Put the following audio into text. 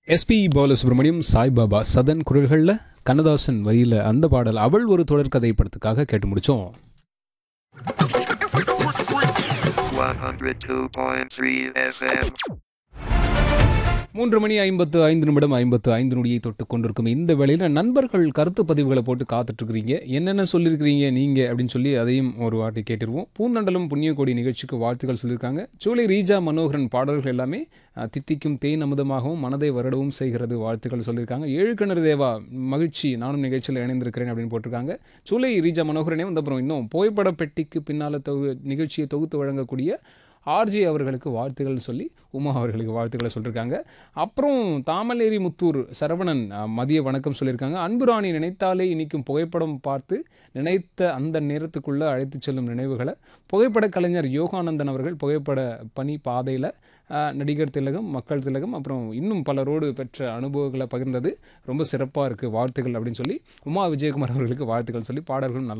SP Balasubramaniam Saibaba Sathan குரல்களில் கண்ணதாசன் வரியில் அந்த பாடல் அவள் ஒரு தொடர்கதை படத்துக்காக கேட்டு முடிச்சோம் 102.3 FM. மூன்று மணி ஐம்பத்து ஐந்து நிமிடம் ஐம்பத்து ஐந்து நொடியை தொட்டு கொண்டிருக்கும் இந்த வேளையில் நண்பர்கள் கருத்து பதிவுகளை போட்டு காத்துட்டு இருக்கிறீங்க என்னென்ன சொல்லியிருக்கிறீங்க நீங்கள் அப்படின்னு சொல்லி அதையும் ஒரு வாட்டி கேட்டுருவோம் பூந்தண்டலம் புண்ணியகோடி நிகழ்ச்சிக்கு வாழ்த்துக்கள் சொல்லியிருக்காங்க சூளை ரீஜா மனோகரன் பாடல்கள் எல்லாமே அஹ், தித்திக்கும் தேன் அமுதமாகவும் மனதை வருடவும் செய்கிறது வாழ்த்துக்கள் சொல்லியிருக்காங்க ஏழு கிணறு தேவா மகிழ்ச்சி நானும் நிகழ்ச்சியில் இணைந்திருக்கிறேன் அப்படின்னு போட்டிருக்காங்க சூளை ரீஜா மனோகரனே வந்து அப்புறம் இன்னும் புகைப்பட பெட்டிக்கு பின்னால் தொகு நிகழ்ச்சியை தொகுத்து வழங்கக்கூடிய ஆர்ஜி அவர்களுக்கு வாழ்த்துக்கள் சொல்லி உமா அவர்களுக்கு வாழ்த்துக்களை சொல்லியிருக்காங்க அப்புறம் தாமலேரி முத்தூர் சரவணன் அஹ், மதிய வணக்கம் சொல்லியிருக்காங்க அன்புராணி நினைத்தாலே இனிக்கும் புகைப்படம் பார்த்து நினைத்த அந்த நேரத்துக்குள்ளே அழைத்து செல்லும் நினைவுகளை புகைப்பட கலைஞர் யோகானந்தன் அவர்கள் புகைப்பட பணி பாதையில் நடிகர் திலகம் மக்கள் திலகம் அப்புறம் இன்னும் பலரோடு பெற்ற அனுபவங்களை பகிர்ந்தது ரொம்ப சிறப்பாக இருக்குது வாழ்த்துக்கள் அப்படின்னு சொல்லி உமா விஜயகுமார் அவர்களுக்கு வாழ்த்துக்கள் சொல்லி பாடல்களும் நல்லா